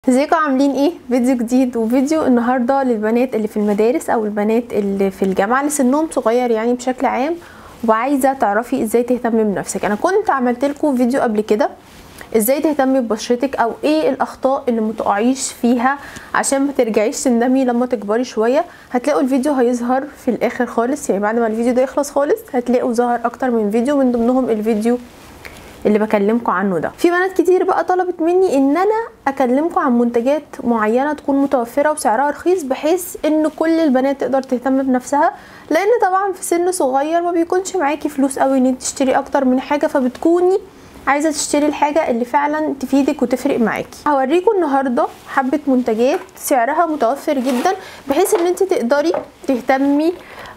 ازيكم عاملين ايه فيديو جديد وفيديو النهارده للبنات اللي في المدارس او البنات اللي في الجامعه اللي سنهم صغير يعني بشكل عام وعايزه تعرفي ازاي تهتمي بنفسك انا كنت عملت لكم فيديو قبل كده ازاي تهتمي ببشرتك او ايه الاخطاء اللي متقعيش فيها عشان ما ترجعيش تندمي لما تكبري شويه هتلاقوا الفيديو هيظهر في الاخر خالص يعني بعد ما الفيديو ده يخلص خالص هتلاقوا ظهر اكتر من فيديو من ضمنهم الفيديو اللي بكلمكم عنه ده في بنات كتير بقى طلبت مني ان انا اكلمكم عن منتجات معينه تكون متوفره وسعرها رخيص بحيث ان كل البنات تقدر تهتم بنفسها لان طبعا في سن صغير ما بيكونش معاكي فلوس قوي ان انت تشتري اكتر من حاجه فبتكوني عايزه تشتري الحاجه اللي فعلا تفيدك وتفرق معاكي هوريكم النهارده حبه منتجات سعرها متوفر جدا بحيث ان انت تقدري تهتمي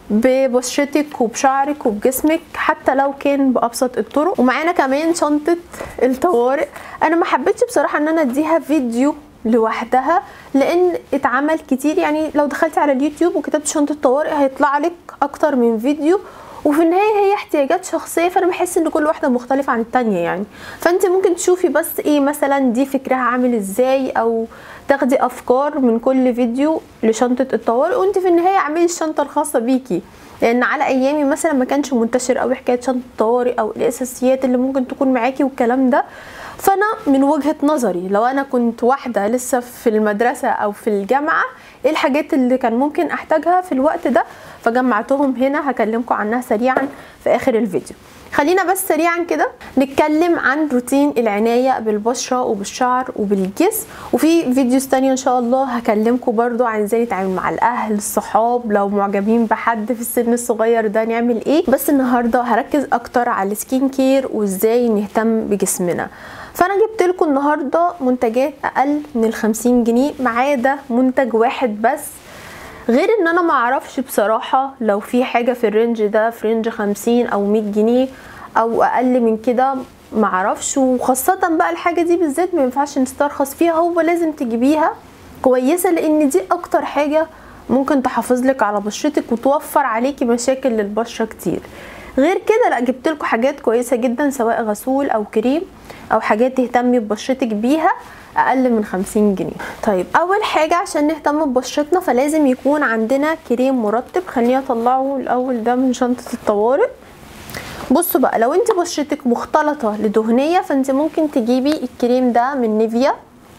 ببشرتك وبشعرك وبجسمك حتى لو كان بابسط الطرق ومعانا كمان شنطه الطوارئ انا ما حبيتش بصراحه ان انا اديها فيديو لوحدها لان اتعمل كتير يعني لو دخلتي على اليوتيوب وكتبت شنطه طوارئ هيطلع لك اكتر من فيديو وفي النهايه هي احتياجات شخصيه فانا بحس ان كل واحده مختلفه عن التانية يعني فانت ممكن تشوفي بس ايه مثلا دي فكرها عامل ازاي او تاخدي افكار من كل فيديو لشنطه الطوارئ وانت في النهايه اعملي الشنطه الخاصه بيكي لان على ايامي مثلا ما كانش منتشر قوي حكايه شنطه الطوارئ او الاساسيات اللي ممكن تكون معاكي والكلام ده فانا من وجهه نظري لو انا كنت واحده لسه في المدرسه او في الجامعه ايه الحاجات اللي كان ممكن احتاجها في الوقت ده فجمعتهم هنا هكلمكم عنها سريعا في اخر الفيديو خلينا بس سريعا كده نتكلم عن روتين العناية بالبشرة وبالشعر وبالجسم وفي فيديوز تانية ان شاء الله هكلمكم برضو عن ازاي نتعامل مع الاهل الصحاب لو معجبين بحد في السن الصغير ده نعمل ايه بس النهاردة هركز اكتر على السكين كير وازاي نهتم بجسمنا فانا جبت لكم النهارده منتجات اقل من الخمسين جنيه ما عدا منتج واحد بس غير ان انا معرفش بصراحة لو في حاجة في الرينج ده في رينج خمسين او مية جنيه او اقل من كده معرفش وخاصة بقى الحاجة دي بالذات ما ينفعش نسترخص فيها هو لازم تجيبيها كويسة لان دي اكتر حاجة ممكن تحافظ لك على بشرتك وتوفر عليكي مشاكل للبشرة كتير غير كده لا جبت لكم حاجات كويسة جدا سواء غسول او كريم او حاجات تهتمي ببشرتك بيها اقل من 50 جنيه طيب اول حاجه عشان نهتم ببشرتنا فلازم يكون عندنا كريم مرطب خليني اطلعه الاول ده من شنطه الطوارئ بصوا بقى لو انت بشرتك مختلطه لدهنيه فانت ممكن تجيبي الكريم ده من نيفيا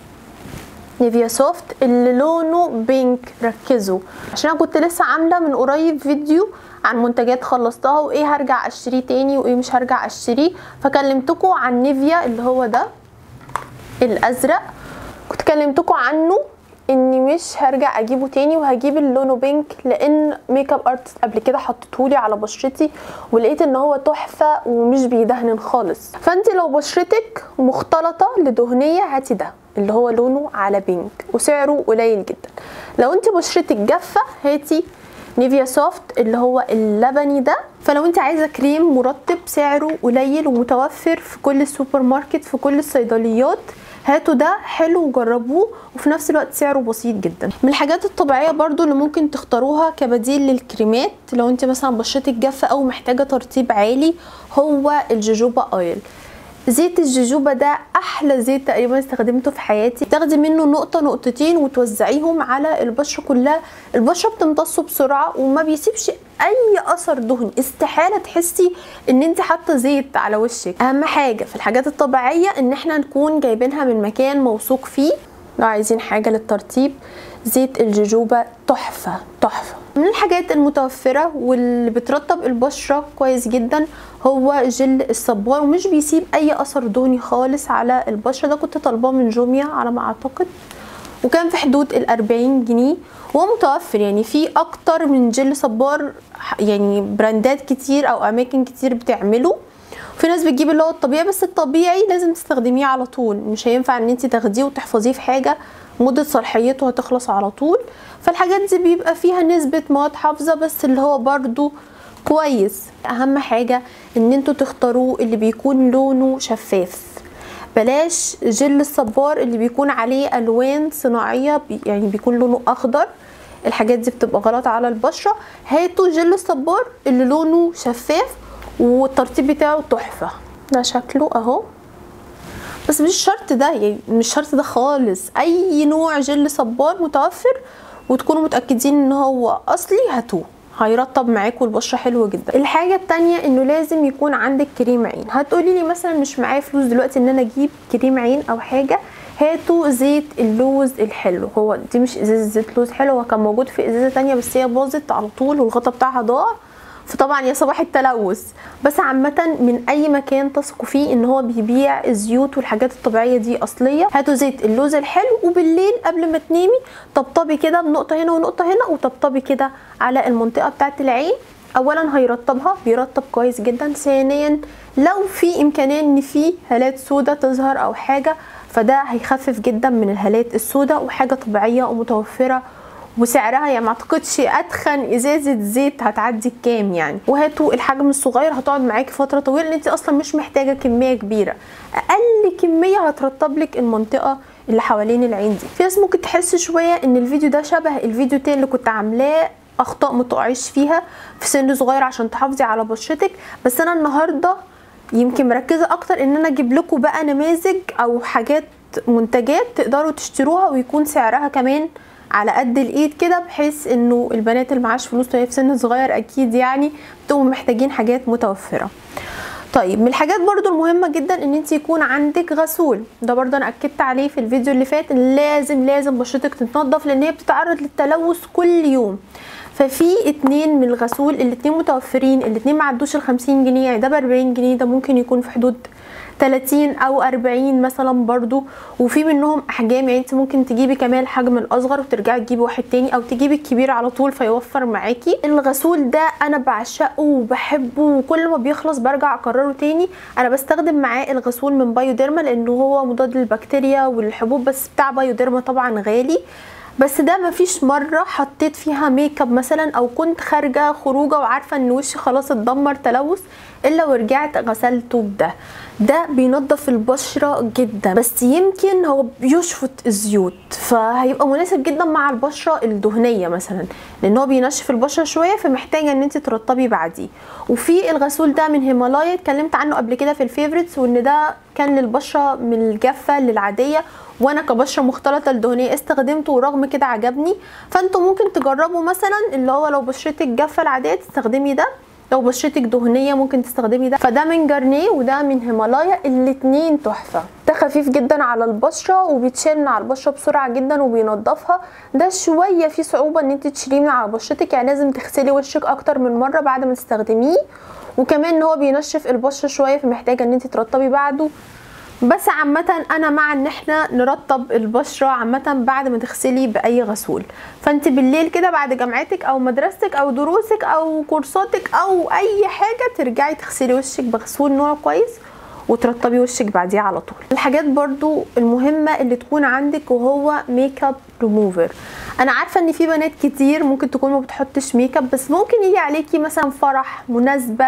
نيفيا سوفت اللي لونه بينك ركزوا عشان انا كنت لسه عامله من قريب فيديو عن منتجات خلصتها وايه هرجع اشتريه تاني وايه مش هرجع اشتريه فكلمتكم عن نيفيا اللي هو ده الازرق كنت كلمتكم عنه اني مش هرجع اجيبه تاني وهجيب اللونه بينك لان ميك اب ارتست قبل كده حطيتهولي على بشرتي ولقيت ان هو تحفه ومش بيدهن خالص فانت لو بشرتك مختلطه لدهنيه هاتي ده اللي هو لونه على بينك وسعره قليل جدا لو انت بشرتك جافه هاتي نيفيا سوفت اللي هو اللبني ده فلو انت عايزه كريم مرطب سعره قليل ومتوفر في كل السوبر ماركت في كل الصيدليات هاتوا ده حلو وجربوه وفي نفس الوقت سعره بسيط جدا من الحاجات الطبيعيه برضو اللي ممكن تختاروها كبديل للكريمات لو انت مثلا بشرتك جافه او محتاجه ترطيب عالي هو الجوجوبا اويل زيت الجوجوبا ده احلى زيت تقريبا استخدمته في حياتي تاخدي منه نقطه نقطتين وتوزعيهم على البشره كلها البشره بتمتصه بسرعه وما بيسيبش اي اثر دهني استحاله تحسي ان انت حاطه زيت على وشك اهم حاجه في الحاجات الطبيعيه ان احنا نكون جايبينها من مكان موثوق فيه لو عايزين حاجه للترطيب زيت الجوجوبا تحفه تحفه من الحاجات المتوفره واللي بترطب البشره كويس جدا هو جل الصبار ومش بيسيب اي اثر دهني خالص على البشره ده كنت طالباه من جوميا على ما اعتقد وكان في حدود ال 40 جنيه وهو متوفر يعني في اكتر من جل صبار يعني براندات كتير او اماكن كتير بتعمله في ناس بتجيب اللي هو الطبيعي بس الطبيعي لازم تستخدميه على طول مش هينفع ان انت تاخديه وتحفظيه في حاجه مدة صلاحيته هتخلص على طول فالحاجات دي بيبقى فيها نسبة مواد حافظة بس اللي هو برضو كويس اهم حاجة ان انتوا تختاروه اللي بيكون لونه شفاف بلاش جل الصبار اللي بيكون عليه الوان صناعية يعني بيكون لونه اخضر الحاجات دي بتبقى غلط على البشرة هاتوا جل الصبار اللي لونه شفاف والترطيب بتاعه تحفة ده شكله اهو بس مش شرط ده يعني مش شرط ده خالص اي نوع جل صبار متوفر وتكونوا متاكدين ان هو اصلي هاتوه هيرطب معاكم البشره حلوه جدا الحاجه التانية انه لازم يكون عندك كريم عين هتقولي لي مثلا مش معايا فلوس دلوقتي ان انا اجيب كريم عين او حاجه هاتوا زيت اللوز الحلو هو دي مش ازازه زيت لوز حلو هو كان موجود في ازازه تانية بس هي باظت على طول والغطا بتاعها ضاع فطبعا يا صباح التلوث بس عامة من اي مكان تثقوا فيه ان هو بيبيع الزيوت والحاجات الطبيعية دي اصلية هاتوا زيت اللوز الحلو وبالليل قبل ما تنامي طبطبي كده بنقطة هنا ونقطة هنا وطبطبي كده على المنطقة بتاعة العين اولا هيرطبها بيرطب كويس جدا ثانيا لو في امكانيه ان في هالات سودة تظهر او حاجه فده هيخفف جدا من الهالات السوداء وحاجه طبيعيه ومتوفره وسعرها يعني ما اعتقدش اتخن ازازه زيت هتعدي الكام يعني وهاتوا الحجم الصغير هتقعد معاكي فتره طويله انت اصلا مش محتاجه كميه كبيره اقل كميه هترطب لك المنطقه اللي حوالين العين دي في ناس ممكن تحس شويه ان الفيديو ده شبه الفيديو تاني اللي كنت عاملاه اخطاء ما تقعيش فيها في سن صغير عشان تحافظي على بشرتك بس انا النهارده يمكن مركزه اكتر ان انا اجيب لكم بقى نماذج او حاجات منتجات تقدروا تشتروها ويكون سعرها كمان على قد الايد كده بحيث انه البنات اللي معاش فلوس وهي في سن صغير اكيد يعني بتبقوا محتاجين حاجات متوفره طيب من الحاجات برضو المهمة جدا ان انت يكون عندك غسول ده برضو انا اكدت عليه في الفيديو اللي فات لازم لازم بشرتك تتنضف لان هي بتتعرض للتلوث كل يوم ففي اتنين من الغسول الاتنين متوفرين الاتنين معدوش الخمسين جنيه يعني ده باربعين جنيه ده ممكن يكون في حدود 30 او 40 مثلا برضو وفي منهم احجام يعني انت ممكن تجيبي كمان الحجم الاصغر وترجعي تجيبي واحد تاني او تجيبي الكبير على طول فيوفر معاكي الغسول ده انا بعشقه وبحبه وكل ما بيخلص برجع اكرره تاني انا بستخدم معاه الغسول من بايوديرما لانه هو مضاد للبكتيريا والحبوب بس بتاع بايوديرما طبعا غالي بس ده مفيش مره حطيت فيها ميك اب مثلا او كنت خارجه خروجه وعارفه ان وشي خلاص اتدمر تلوث الا ورجعت غسلته بده ده بينظف البشره جدا بس يمكن هو بيشفط الزيوت فهيبقى مناسب جدا مع البشره الدهنيه مثلا لان هو بينشف البشره شويه فمحتاجه ان انت ترطبي بعديه وفي الغسول ده من هيمالايا اتكلمت عنه قبل كده في الفيفوريتس وان ده كان للبشره من الجافه للعاديه وانا كبشره مختلطه الدهنيه استخدمته ورغم كده عجبني فانتوا ممكن تجربوا مثلا اللي هو لو بشرتك جافه العاديه تستخدمي ده لو بشرتك دهنيه ممكن تستخدمي ده فده من جارنيه وده من هيمالايا الاتنين تحفه ده خفيف جدا على البشره وبيتشيل على البشره بسرعه جدا وبينضفها ده شويه فيه صعوبه ان انت تشيليه من على بشرتك يعني لازم تغسلي وشك اكتر من مره بعد ما تستخدميه وكمان ان هو بينشف البشره شويه فمحتاجه ان انت ترطبي بعده بس عامة انا مع ان احنا نرطب البشرة عامة بعد ما تغسلي باي غسول فانت بالليل كده بعد جامعتك او مدرستك او دروسك او كورساتك او اي حاجة ترجعي تغسلي وشك بغسول نوع كويس وترطبي وشك بعديها على طول الحاجات برضو المهمة اللي تكون عندك وهو ميك اب ريموفر انا عارفة ان في بنات كتير ممكن تكون ما بتحطش ميك اب بس ممكن يجي عليكي مثلا فرح مناسبة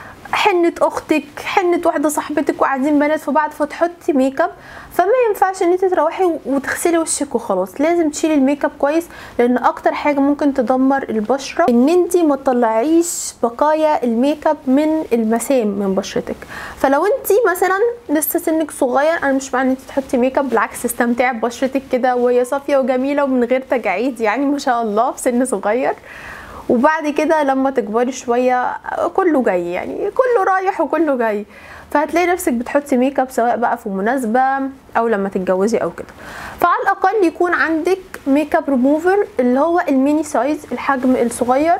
حنة اختك حنة واحدة صاحبتك وقاعدين بنات في بعض فتحطي ميك اب فما ينفعش ان انت تروحي وتغسلي وشك وخلاص لازم تشيلي الميك اب كويس لان اكتر حاجة ممكن تدمر البشرة ان انت ما تطلعيش بقايا الميك اب من المسام من بشرتك فلو انت مثلا لسه سنك صغير انا مش معنى ان انت تحطي ميك اب بالعكس استمتعي ببشرتك كده وهي صافية وجميلة ومن غير تجاعيد يعني ما شاء الله في سن صغير وبعد كده لما تكبري شويه كله جاي يعني كله رايح وكله جاي فهتلاقي نفسك بتحطي ميك اب سواء بقى في مناسبه او لما تتجوزي او كده فعلى الاقل يكون عندك ميك اب ريموفر اللي هو الميني سايز الحجم الصغير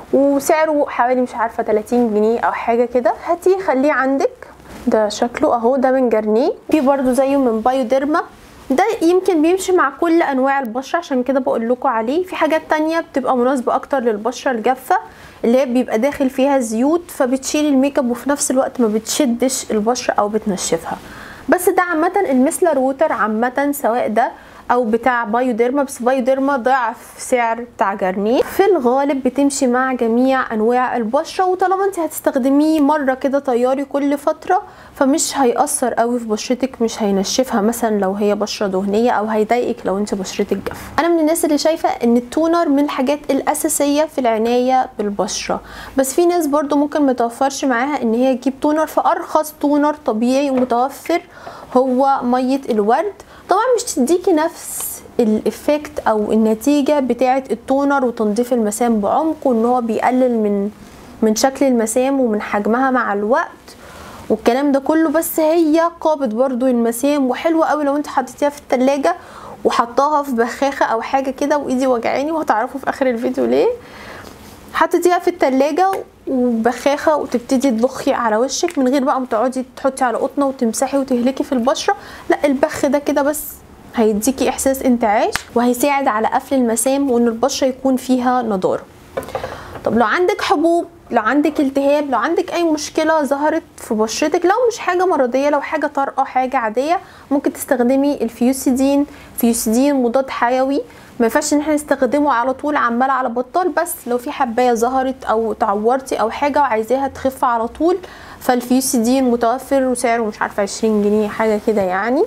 وسعره حوالي مش عارفه 30 جنيه او حاجه كده هاتيه خليه عندك ده شكله اهو ده من جرنيه في برضو زيه من بايوديرما ده يمكن بيمشي مع كل انواع البشره عشان كده بقول لكم عليه في حاجات تانية بتبقى مناسبه اكتر للبشره الجافه اللي هي بيبقى داخل فيها زيوت فبتشيل الميك اب وفي نفس الوقت ما بتشدش البشره او بتنشفها بس ده عامه المسلر ووتر عامه سواء ده او بتاع بايوديرما بس بايوديرما ضعف سعر بتاع جارنيه في الغالب بتمشي مع جميع انواع البشره وطالما انت هتستخدميه مره كده طياري كل فتره فمش هيأثر قوي في بشرتك مش هينشفها مثلا لو هي بشره دهنيه او هيضايقك لو انت بشرتك جافه انا من الناس اللي شايفه ان التونر من الحاجات الاساسيه في العنايه بالبشره بس في ناس برضو ممكن متوفرش معاها ان هي تجيب تونر فارخص تونر طبيعي ومتوفر هو ميه الورد طبعا مش تديكي نفس الافكت او النتيجه بتاعه التونر وتنظيف المسام بعمق وان هو بيقلل من من شكل المسام ومن حجمها مع الوقت والكلام ده كله بس هي قابض برضو المسام وحلوه قوي لو انت حطيتيها في التلاجة وحطاها في بخاخه او حاجه كده وايدي وجعاني وهتعرفوا في اخر الفيديو ليه حطيتيها في التلاجة وبخاخه وتبتدي تبخي على وشك من غير بقى ما تقعدي تحطي على قطنه وتمسحي وتهلكي في البشره لا البخ ده كده بس هيديكي احساس انتعاش وهيساعد على قفل المسام وان البشره يكون فيها نضاره طب لو عندك حبوب لو عندك التهاب لو عندك اي مشكله ظهرت في بشرتك لو مش حاجه مرضيه لو حاجه طارئه حاجه عاديه ممكن تستخدمي الفيوسيدين فيوسيدين مضاد حيوي ما ينفعش ان احنا نستخدمه على طول عمال على بطال بس لو في حبايه ظهرت او تعورتي او حاجه وعايزاها تخف على طول فالفيوسيدين متوفر وسعره مش عارفه 20 جنيه حاجه كده يعني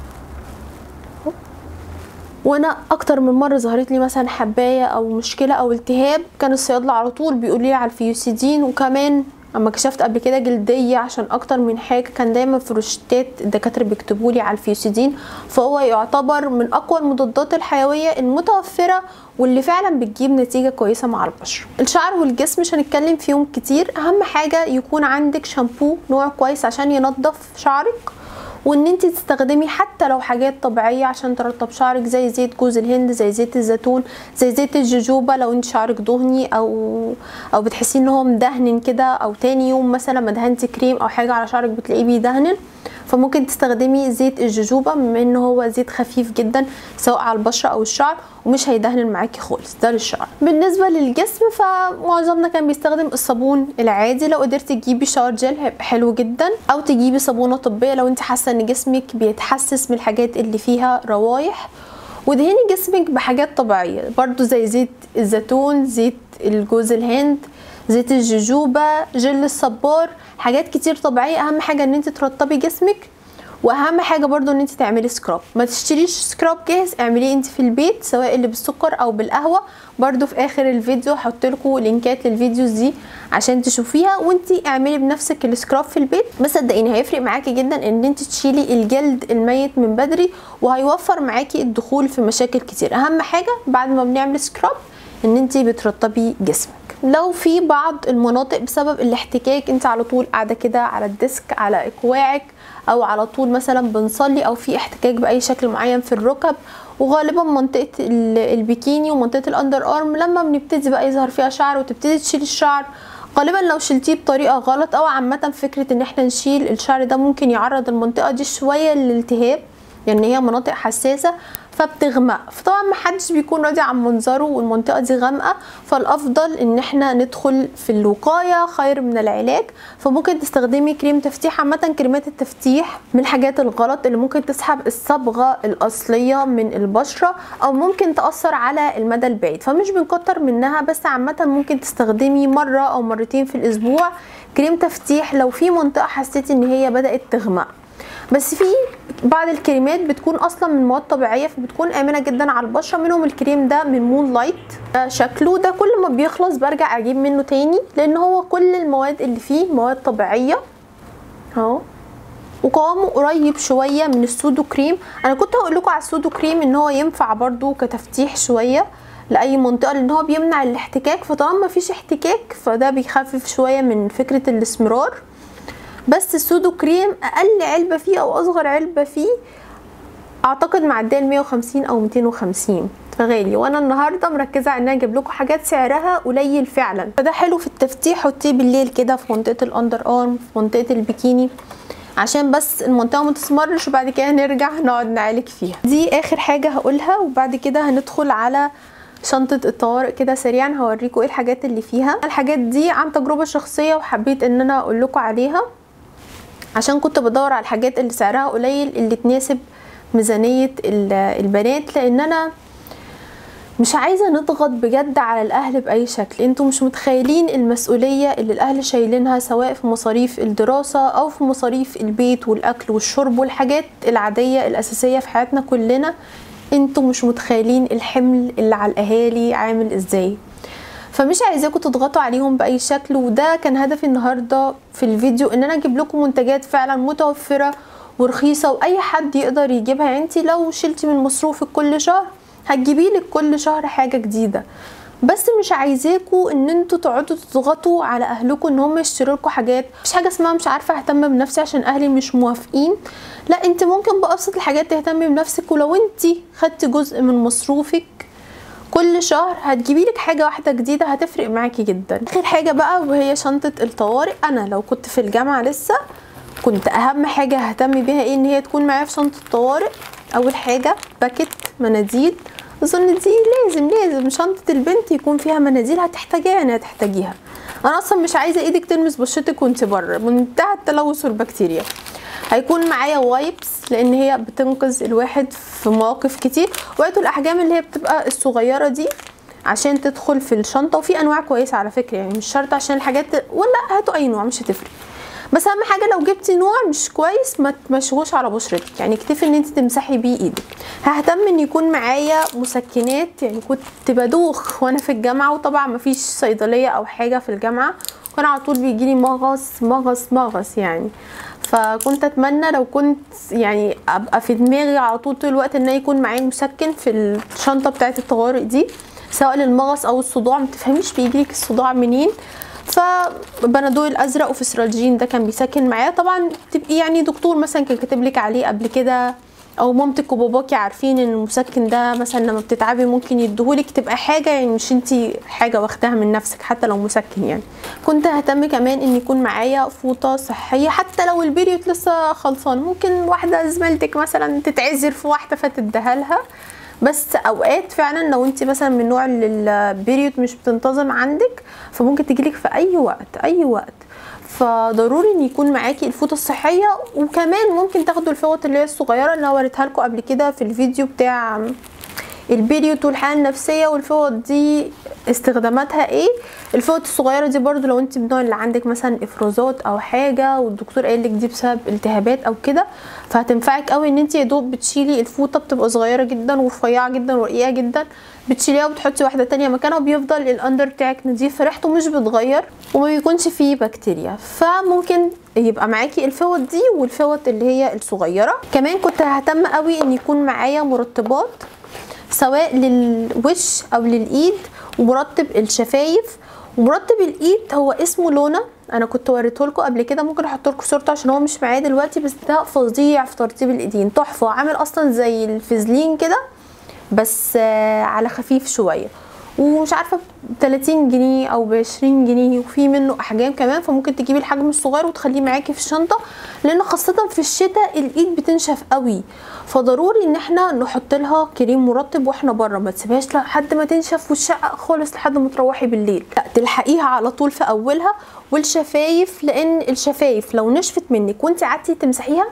وانا اكتر من مره ظهرت لي مثلا حبايه او مشكله او التهاب كان الصيادله على طول بيقول لي على الفيوسيدين وكمان اما كشفت قبل كده جلديه عشان اكتر من حاجه كان دايما في روشتات الدكاتره بيكتبوا لي على الفيوسيدين فهو يعتبر من اقوى المضادات الحيويه المتوفره واللي فعلا بتجيب نتيجه كويسه مع البشره الشعر والجسم مش هنتكلم فيهم كتير اهم حاجه يكون عندك شامبو نوع كويس عشان ينظف شعرك وان انت تستخدمي حتى لو حاجات طبيعيه عشان ترطب شعرك زي زيت جوز الهند زي زيت الزيتون زي زيت الجوجوبا لو انت شعرك دهني او او بتحسي ان هو مدهن كده او تاني يوم مثلا ما دهنتي كريم او حاجه على شعرك بتلاقيه بيدهن فممكن تستخدمي زيت الجوجوبا بما ان هو زيت خفيف جدا سواء على البشره او الشعر ومش هيدهن معاكي خالص ده للشعر بالنسبه للجسم فمعظمنا كان بيستخدم الصابون العادي لو قدرتي تجيبي شاور جel هيبقى حلو جدا او تجيبي صابونه طبيه لو انت حاسه ان جسمك بيتحسس من الحاجات اللي فيها روايح ودهني جسمك بحاجات طبيعيه برضو زي زيت الزيتون زيت الجوز الهند زيت الجوجوبا جل الصبار حاجات كتير طبيعيه اهم حاجه ان انت ترطبي جسمك واهم حاجه برضو ان انت تعملي سكراب ما تشتريش سكراب جاهز اعمليه انت في البيت سواء اللي بالسكر او بالقهوه برضو في اخر الفيديو هحط لكم لينكات للفيديوز دي عشان تشوفيها وانت اعملي بنفسك السكراب في البيت بس صدقيني هيفرق معاكي جدا ان انت تشيلي الجلد الميت من بدري وهيوفر معاكي الدخول في مشاكل كتير اهم حاجه بعد ما بنعمل سكراب ان انت بترطبي جسمك لو في بعض المناطق بسبب الاحتكاك انت على طول قاعده كده على الديسك على اكواعك او على طول مثلا بنصلي او في احتكاك باي شكل معين في الركب وغالبا منطقه البيكيني ومنطقه الاندر ارم لما بنبتدي بقى يظهر فيها شعر وتبتدي تشيل الشعر غالبا لو شلتيه بطريقه غلط او عامه فكره ان احنا نشيل الشعر ده ممكن يعرض المنطقه دي شويه للالتهاب لان يعني هي مناطق حساسه فبتغمق فطبعا محدش بيكون راضي عن منظره والمنطقه دي غامقه فالافضل ان احنا ندخل في الوقايه خير من العلاج فممكن تستخدمي كريم تفتيح عامه كريمات التفتيح من الحاجات الغلط اللي ممكن تسحب الصبغه الاصليه من البشره او ممكن تاثر على المدى البعيد فمش بنكتر منها بس عامه ممكن تستخدمي مره او مرتين في الاسبوع كريم تفتيح لو في منطقه حسيتي ان هي بدات تغمق بس في بعض الكريمات بتكون اصلا من مواد طبيعيه فبتكون امنه جدا على البشره منهم الكريم ده من مون لايت ده شكله ده كل ما بيخلص برجع اجيب منه تاني لان هو كل المواد اللي فيه مواد طبيعيه اهو وقوامه قريب شويه من السودو كريم انا كنت هقول لكم على السودو كريم ان هو ينفع برضو كتفتيح شويه لاي منطقه لان هو بيمنع الاحتكاك فطالما مفيش احتكاك فده بيخفف شويه من فكره الاسمرار بس السودو كريم اقل علبه فيه او اصغر علبه فيه اعتقد معديه ال 150 او 250 فغالي وانا النهارده مركزه ان انا اجيب لكم حاجات سعرها قليل فعلا فده حلو في التفتيح حطيه بالليل كده في منطقه الاندر ارم في منطقه البيكيني عشان بس المنطقه ما تسمرش وبعد كده نرجع نقعد نعالج فيها دي اخر حاجه هقولها وبعد كده هندخل على شنطة الطوارئ كده سريعا هوريكم ايه الحاجات اللي فيها الحاجات دي عن تجربة شخصية وحبيت ان انا اقول لكم عليها عشان كنت بدور على الحاجات اللي سعرها قليل اللي تناسب ميزانيه البنات لان انا مش عايزه نضغط بجد على الاهل باي شكل انتوا مش متخيلين المسؤوليه اللي الاهل شايلينها سواء في مصاريف الدراسه او في مصاريف البيت والاكل والشرب والحاجات العاديه الاساسيه في حياتنا كلنا انتوا مش متخيلين الحمل اللي على الاهالي عامل ازاي فمش عايزاكم تضغطوا عليهم باي شكل وده كان هدفي النهارده في الفيديو ان انا اجيب لكم منتجات فعلا متوفره ورخيصه واي حد يقدر يجيبها يعني انت لو شلتي من مصروفك كل شهر هتجيبي لك كل شهر حاجه جديده بس مش عايزاكوا ان انتوا تقعدوا تضغطوا على اهلكم ان هم يشتروا لكم حاجات مش حاجه اسمها مش عارفه اهتم بنفسي عشان اهلي مش موافقين لا انت ممكن بابسط الحاجات تهتمي بنفسك ولو انت خدتي جزء من مصروفك كل شهر هتجيبي لك حاجه واحده جديده هتفرق معاكي جدا اخر حاجه بقى وهي شنطه الطوارئ انا لو كنت في الجامعه لسه كنت اهم حاجه ههتم بيها ايه ان هي تكون معايا في شنطه الطوارئ اول حاجه باكت مناديل اظن دي لازم لازم شنطه البنت يكون فيها مناديل هتحتاجيها يعني هتحتاجيها انا اصلا مش عايزه ايدك تلمس بشرتك وانت بره منتهى التلوث والبكتيريا هيكون معايا وايبس لان هي بتنقذ الواحد في مواقف كتير وقتوا الاحجام اللي هي بتبقى الصغيره دي عشان تدخل في الشنطه وفي انواع كويسه على فكره يعني مش شرط عشان الحاجات ولا هاتوا اي نوع مش هتفرق بس اهم حاجه لو جبتي نوع مش كويس ما تمشوش على بشرتك يعني اكتفي ان انت تمسحي بيه ايدك ههتم ان يكون معايا مسكنات يعني كنت بدوخ وانا في الجامعه وطبعا ما فيش صيدليه او حاجه في الجامعه كان على طول بيجيلي مغص مغص مغص يعني فكنت اتمنى لو كنت يعني ابقى في دماغي على طول طول الوقت ان يكون معايا مسكن في الشنطه بتاعه الطوارئ دي سواء للمغص او الصداع ما تفهميش بيجيلك الصداع منين فبنادول الازرق وفسرالجين ده كان بيسكن معايا طبعا تبقي يعني دكتور مثلا كان كاتب لك عليه قبل كده او مامتك وباباكي عارفين ان المسكن ده مثلا لما بتتعبي ممكن يديهولك تبقى حاجه يعني مش انتي حاجه واخداها من نفسك حتى لو مسكن يعني كنت ههتم كمان ان يكون معايا فوطه صحيه حتى لو البيريود لسه خلصان ممكن واحده زميلتك مثلا تتعذر في واحده فتديها لها بس اوقات فعلا لو انت مثلا من النوع اللي البيريود مش بتنتظم عندك فممكن تجيلك في اي وقت اي وقت فضروري ان يكون معاكي الفوطه الصحيه وكمان ممكن تاخدوا الفوط اللي هي الصغيره اللي انا وريتها لكم قبل كده في الفيديو بتاع البيريود والحاله النفسيه والفوط دي استخداماتها ايه الفوط الصغيره دي برضو لو انت من النوع اللي عندك مثلا افرازات او حاجه والدكتور قال لك دي بسبب التهابات او كده فهتنفعك قوي ان انت يا دوب بتشيلي الفوطه بتبقى صغيره جدا ورفيعه جدا ورقيقه جدا بتشيليها وبتحطي واحده تانية مكانها وبيفضل الاندر بتاعك نظيف ريحته مش بتغير وما بيكونش فيه بكتيريا فممكن يبقى معاكي الفوط دي والفوط اللي هي الصغيره كمان كنت ههتم قوي ان يكون معايا مرطبات سواء للوش او للايد ومرطب الشفايف ومرطب الايد هو اسمه لونا انا كنت وريته لكم قبل كده ممكن احط لكم صورته عشان هو مش معايا دلوقتي بس ده فظيع في ترطيب الايدين تحفه عامل اصلا زي الفازلين كده بس على خفيف شويه ومش عارفه ب 30 جنيه او ب 20 جنيه وفي منه احجام كمان فممكن تجيبي الحجم الصغير وتخليه معاكي في الشنطه لان خاصه في الشتاء الايد بتنشف قوي فضروري ان احنا نحط لها كريم مرطب واحنا بره ما تسيبهاش لحد ما تنشف وتشقق خالص لحد ما تروحي بالليل لا تلحقيها على طول في اولها والشفايف لان الشفايف لو نشفت منك وانت قعدتي تمسحيها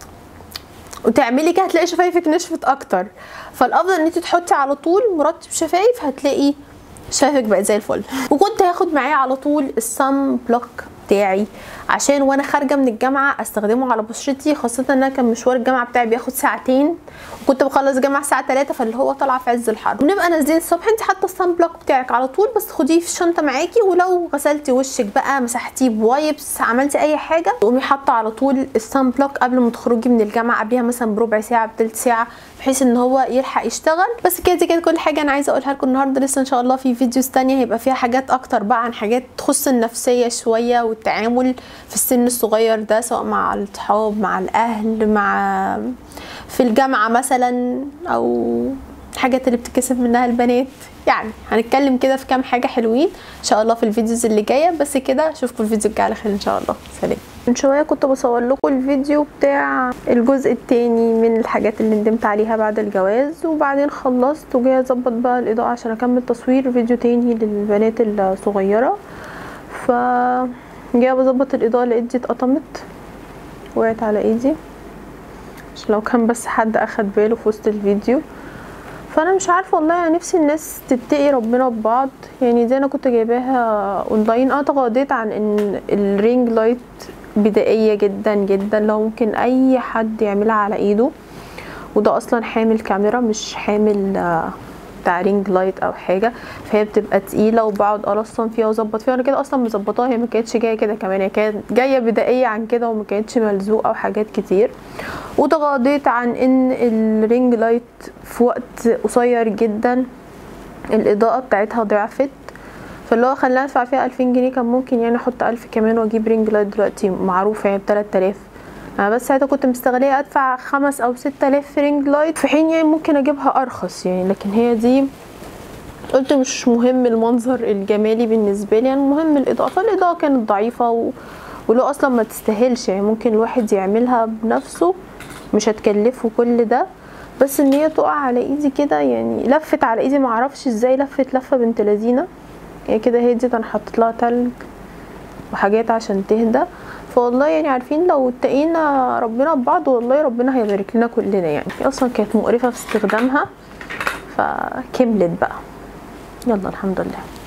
وتعملي كده هتلاقي شفايفك نشفت اكتر فالافضل ان انت تحطي على طول مرطب شفايف هتلاقي شفايفك بقت زي الفل وكنت هاخد معايا على طول الصن بلوك بتاعي عشان وانا خارجه من الجامعه استخدمه على بشرتي خاصه ان انا كان مشوار الجامعه بتاعي بياخد ساعتين وكنت بخلص جامعه الساعه 3 فاللي هو طالعه في عز الحر ونبقى نازلين الصبح انت حاطه الصن بلوك بتاعك على طول بس خديه في الشنطه معاكي ولو غسلتي وشك بقى مسحتيه بوايبس عملتي اي حاجه تقومي حاطه على طول الصن بلوك قبل ما تخرجي من الجامعه قبلها مثلا بربع ساعه بثلث ساعه بحيث ان هو يلحق يشتغل بس كده دي كانت كل حاجه انا عايزه اقولها لكم النهارده لسه ان شاء الله في فيديوز تانية هيبقى فيها حاجات اكتر بقى عن حاجات تخص النفسيه شويه والتعامل في السن الصغير ده سواء مع الصحاب مع الاهل مع في الجامعه مثلا او الحاجات اللي بتكسب منها البنات يعني هنتكلم كده في كام حاجه حلوين ان شاء الله في الفيديوز اللي جايه بس كده اشوفكم الفيديو الجاي على خير ان شاء الله سلام من شويه كنت بصور لكم الفيديو بتاع الجزء التاني من الحاجات اللي ندمت عليها بعد الجواز وبعدين خلصت وجاي اظبط بقى الاضاءه عشان اكمل تصوير فيديو تاني للبنات الصغيره ف جايه بظبط الاضاءه لقيت دي اتقطمت وقعت على ايدي عشان لو كان بس حد اخد باله في وسط الفيديو فانا مش عارفه والله انا نفسي الناس تتقي ربنا ببعض يعني دي انا كنت جايباها اونلاين اه تغاضيت عن ان الرينج لايت بدائيه جدا جدا لو ممكن اي حد يعملها على ايده وده اصلا حامل كاميرا مش حامل آه، بتاع رينج لايت او حاجه فهي بتبقى تقيله وبقعد الصم فيها واظبط فيها انا كده اصلا مظبطاها هي ما كانتش جايه كده كمان هي كانت جايه بدائيه عن كده وما كانتش ملزوقه وحاجات كتير وتغاضيت عن ان الرينج لايت في وقت قصير جدا الاضاءه بتاعتها ضعفت فاللي هو خلاني ادفع فيها 2000 جنيه كان ممكن يعني احط 1000 كمان واجيب رينج لايت دلوقتي معروفه يعني ب 3000 انا بس ساعتها كنت مستغليه ادفع خمس او ستة آلاف في رينج لايت في حين يعني ممكن اجيبها ارخص يعني لكن هي دي قلت مش مهم المنظر الجمالي بالنسبه لي يعني المهم الاضاءه فالاضاءه كانت ضعيفه و... ولو اصلا ما تستاهلش يعني ممكن الواحد يعملها بنفسه مش هتكلفه كل ده بس ان هي تقع على ايدي كده يعني لفت على ايدي معرفش ازاي لفت لفه بنت لذينه هي كده هديت انا حطيت لها تلج وحاجات عشان تهدى فوالله يعني عارفين لو اتقينا ربنا ببعض والله ربنا هيبارك لنا كلنا يعني هي اصلا كانت مقرفه في استخدامها فكملت بقى يلا الحمد لله